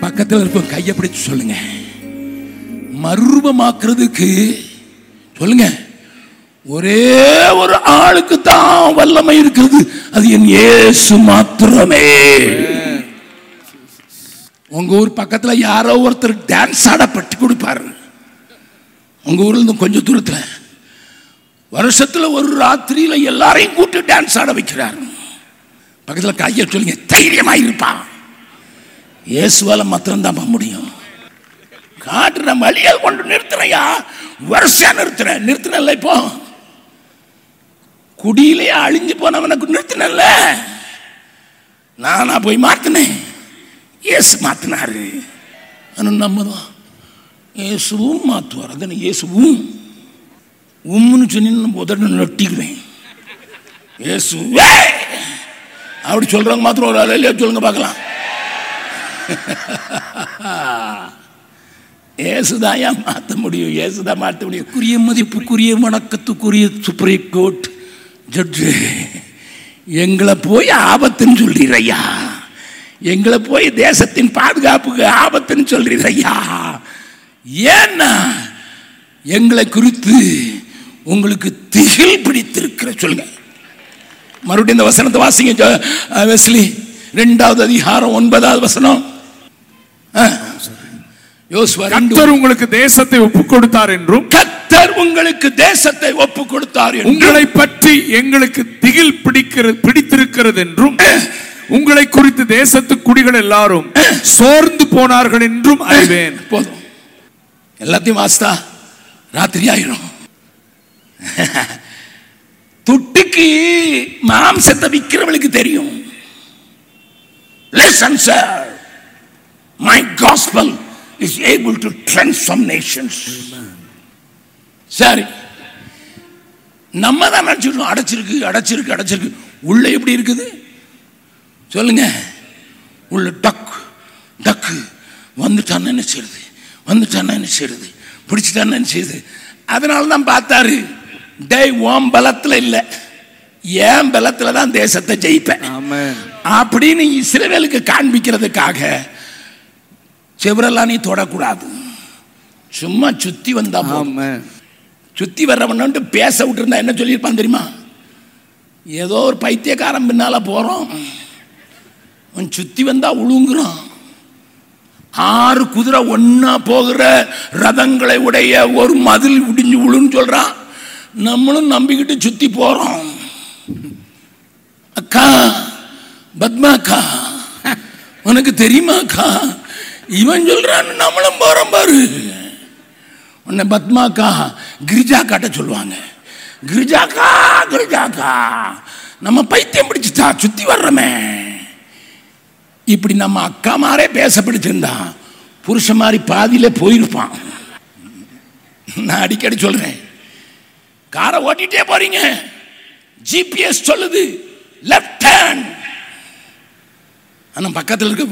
பக்கத்தில் இருக்க கையை பிடிச்சு சொல்லுங்க மர்வமாக்குறதுக்கு சொல்லுங்க ஒரே ஒரு ஆளுக்கு தான் வல்லமை இருக்கிறது அது என் இயேசு மாத்திரமே உங்க ஊர் பக்கத்துல யாரோ ஒருத்தர் டான்ஸ் ஆட பட்டி கொடுப்பாரு உங்க ஊர்ல இருந்து கொஞ்சம் தூரத்துல வருஷத்துல ஒரு ராத்திரியில எல்லாரையும் கூட்டி டான்ஸ் ஆட வைக்கிறார் பக்கத்துல கையை சொல்லுங்க தைரியமா இருப்பான் இயேசுவால மாத்திரம் தான் முடியும் காட்டுற வழியை கொண்டு நிறுத்துறையா வருஷா நிறுத்துறேன் நிறுத்தினல்ல இப்போ குடியிலே அழிஞ்சு போனவனுக்கு நிறுத்தினல்ல நானா போய் மாத்தினேன் இயேசு மாத்தினாரு ஆனா நம்ம தான் இயேசுவும் மாத்துவார் அதான இயேசுவும் உம்முன்னு சொன்னீங்கன்னு உதடு நொட்டிக்குவேன் இயேசு அப்படி சொல்றவங்க மாத்திரம் ஒரு அலையில சொல்லுங்க பார்க்கலாம் ஏசுதாயா மாற்ற முடியும் ஏசுதான் மாற்ற முடியும் குறிய மதிப்புக்குரிய வணக்கத்துக்குரிய சுப்ரீம் கோர்ட் ஜட்ஜு எங்களை போய் ஆபத்துன்னு சொல்றீரையா எங்களை போய் தேசத்தின் பாதுகாப்புக்கு ஆபத்துன்னு சொல்றீரையா ஏன்னா எங்களை குறித்து உங்களுக்கு திகில் பிடித்திருக்கிற சொல்லுங்க மறுபடியும் இந்த வசனத்தை வாசிங்க ஜோ- அஹ் வெஸ்லி ரெண்டாவது அதிகாரம் ஒன்பதாவது வசனம் அஹ். யோசுவா ரெண்டு கர்த்தர் உங்களுக்கு தேசத்தை ஒப்புக் கொடுத்தார் என்றும் கத்தர் உங்களுக்கு தேசத்தை ஒப்பு கொடுத்தார் என்று உங்களை பற்றி எங்களுக்கு திகில் பிடிக்கிறது பிடித்திருக்கிறது என்றும் உங்களை குறித்து தேசத்து குடிகள் எல்லாரும் சோர்ந்து போனார்கள் என்றும் அறிவேன் போதும் எல்லாத்தையும் வாஸ்தா ராத்திரி ஆயிரும் துட்டுக்கு மாம்சத்தை விற்கிறவளுக்கு தெரியும் listen sir my gospel is able to transform nations சரி நம்ம தான் நினச்சிருக்கோம் அடைச்சிருக்கு அடைச்சிருக்கு அடைச்சிருக்கு உள்ள எப்படி இருக்குது சொல்லுங்க உள்ள டக் டக்கு வந்துட்டான்னு என்ன செய்யுது வந்துட்டான்னா என்ன செய்யுது பிடிச்சிட்டான்னு என்ன செய்யுது அதனால தான் பார்த்தாரு டேய் ஓம் பலத்தில் இல்லை ஏன் பலத்தில் தான் தேசத்தை ஜெயிப்பேன் அப்படின்னு இஸ்ரவேலுக்கு காண்பிக்கிறதுக்காக செவரெல்லாம் நீ தொடக்கூடாது சும்மா சுத்தி வந்தா போதும். சுத்தி வர்றவன்ட்டு பேச விட்டுருந்தா என்ன சொல்லியிருப்பான் தெரியுமா ஏதோ ஒரு பைத்தியக்காரன் பின்னால போறோம் அவன் சுத்தி வந்தா உழுங்குறான் ஆறு குதிரை ஒண்ணா போகிற ரதங்களை உடைய ஒரு மதில் இடிஞ்சு விழுன்னு சொல்றான் நம்மளும் நம்பிக்கிட்டு சுத்தி போறோம் அக்கா பத்மா அக்கா உனக்கு தெரியுமா அக்கா இவன் சொல்றான் நம்மளும் போறோம் பாரு உன்னை பத்மாக்கா கிரிஜா காட்ட சொல்லுவாங்க கிரிஜாக்கா கிரிஜாக்கா நம்ம பைத்தியம் பிடிச்சிட்டா சுத்தி வர்றமே இப்படி நம்ம அக்கா மாரே பேச பிடிச்சிருந்தா புருஷன் மாதிரி பாதியில போயிருப்பான் நான் அடிக்கடி சொல்றேன் காரை ஓட்டிட்டே போறீங்க ஜிபிஎஸ் சொல்லுது லெஃப்ட் ஹேண்ட் ஆனா பக்கத்தில் இருக்க